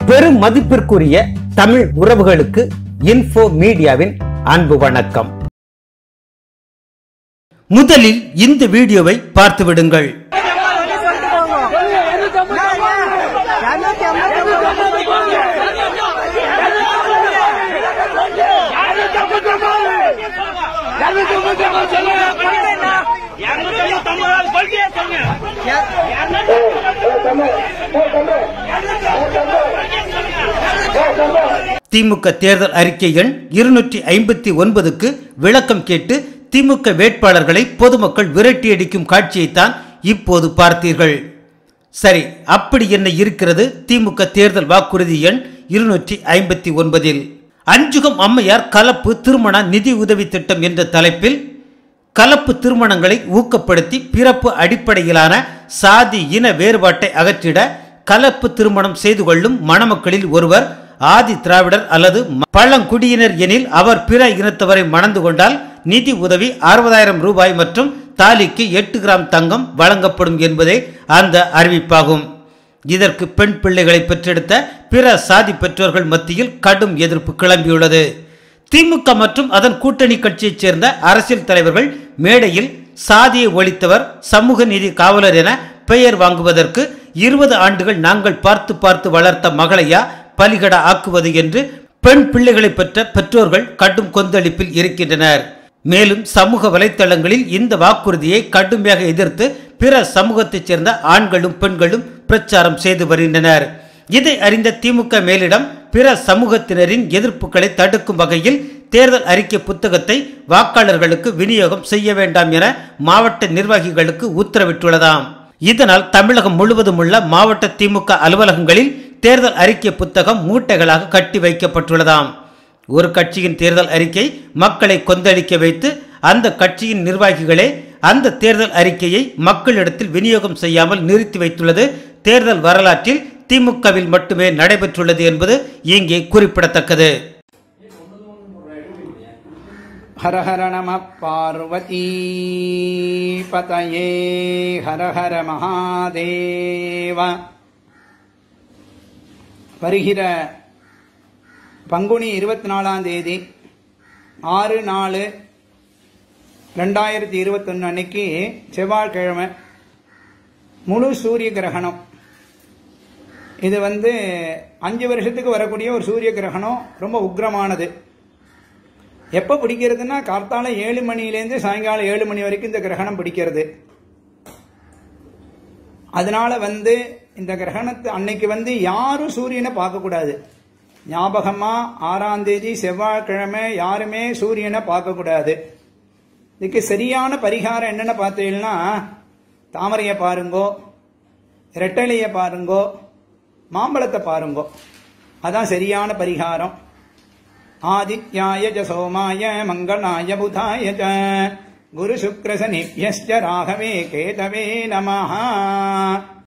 பெரும் மதிப்பிற்குரிய தமிழ் உறவுகளுக்கு இன்ஃபோ மீடியாவின் அன்பு வணக்கம் முதலில் இந்த வீடியோவை பார்த்து விடுங்கள் திமுக தேர்தல் அறிக்கை எண் இருநூற்றி ஐம்பத்தி ஒன்பதுக்கு விளக்கம் கேட்டு திமுக வேட்பாளர்களை பொதுமக்கள் விரட்டியடிக்கும் காட்சியைத்தான் இப்போது பார்த்தீர்கள் சரி அப்படி என்ன இருக்கிறது திமுக தேர்தல் வாக்குறுதி எண் இருநூற்றி ஐம்பத்தி ஒன்பதில் அஞ்சுகம் அம்மையார் கலப்பு திருமண நிதி உதவி திட்டம் என்ற தலைப்பில் கலப்பு திருமணங்களை ஊக்கப்படுத்தி பிறப்பு அடிப்படையிலான சாதி இன வேறுபாட்டை அகற்றிட கலப்பு திருமணம் செய்து கொள்ளும் மணமக்களில் ஒருவர் ஆதி திராவிடர் அல்லது பழங்குடியினர் எனில் அவர் பிற இனத்தவரை மணந்து கொண்டால் நிதி உதவி அறுபதாயிரம் ரூபாய் மற்றும் தாலிக்கு எட்டு கிராம் தங்கம் வழங்கப்படும் என்பதே அந்த அறிவிப்பாகும் இதற்கு பெண் பிள்ளைகளை பெற்றெடுத்த பிற சாதி பெற்றோர்கள் மத்தியில் கடும் எதிர்ப்பு கிளம்பியுள்ளது திமுக மற்றும் அதன் கூட்டணி கட்சியைச் சேர்ந்த அரசியல் தலைவர்கள் மேடையில் சாதியை ஒழித்தவர் சமூக நீதி காவலர் என பெயர் வாங்குவதற்கு இருபது ஆண்டுகள் நாங்கள் பார்த்து பார்த்து வளர்த்த மகளையா பலிகட ஆக்குவது என்று பெண் பிள்ளைகளை பெற்ற பெற்றோர்கள் கடும் கொந்தளிப்பில் இருக்கின்றனர் மேலும் சமூக வலைத்தளங்களில் இந்த வாக்குறுதியை கடுமையாக எதிர்த்து பிற சமூகத்தைச் சேர்ந்த ஆண்களும் பெண்களும் பிரச்சாரம் செய்து வருகின்றனர் இதை அறிந்த திமுக மேலிடம் பிற சமூகத்தினரின் எதிர்ப்புகளை தடுக்கும் வகையில் தேர்தல் அறிக்கை புத்தகத்தை வாக்காளர்களுக்கு விநியோகம் செய்ய வேண்டாம் என மாவட்ட நிர்வாகிகளுக்கு உத்தரவிட்டுள்ளதாம் இதனால் தமிழகம் முழுவதும் உள்ள மாவட்ட திமுக அலுவலகங்களில் தேர்தல் அறிக்கை புத்தகம் மூட்டைகளாக கட்டி வைக்கப்பட்டுள்ளதாம் ஒரு கட்சியின் தேர்தல் அறிக்கை மக்களை கொந்தளிக்க வைத்து அந்த கட்சியின் நிர்வாகிகளே அந்த தேர்தல் அறிக்கையை மக்களிடத்தில் விநியோகம் செய்யாமல் நிறுத்தி வைத்துள்ளது தேர்தல் வரலாற்றில் திமுகவில் மட்டுமே நடைபெற்றுள்ளது என்பது இங்கே குறிப்பிடத்தக்கது ஹர ஹர நம பார்வதி பதயே ஹர ஹர மகாதேவ வருகிற பங்குனி இருபத்தி நாலாம் தேதி ஆறு நாலு ரெண்டாயிரத்தி இருபத்தொன்று அன்னைக்கு செவ்வாய்க்கிழமை முழு சூரிய கிரகணம் இது வந்து அஞ்சு வருஷத்துக்கு வரக்கூடிய ஒரு சூரிய கிரகணம் ரொம்ப உக்ரமானது எப்போ பிடிக்கிறதுனா கார்த்தால ஏழு மணிலேருந்து சாயங்காலம் ஏழு மணி வரைக்கும் இந்த கிரகணம் பிடிக்கிறது அதனால வந்து இந்த கிரகணத்து அன்னைக்கு வந்து யாரும் சூரியனை பார்க்கக்கூடாது ஞாபகமா ஆறாம் தேதி செவ்வாய்க்கிழமை யாருமே சூரியனை பார்க்கக்கூடாது இதுக்கு சரியான பரிகாரம் என்னென்னு பார்த்தீங்கன்னா தாமரையை பாருங்கோ ரெட்டலையை பாருங்கோ மாம்பழத்தை பாருங்கோ அதான் சரியான பரிகாரம் ஆதித்யாய ச சோமாய மங்களாய புதாய ச குரு சுக்ரசனிபியஸ்ச ராகவே கேதவே நமஹ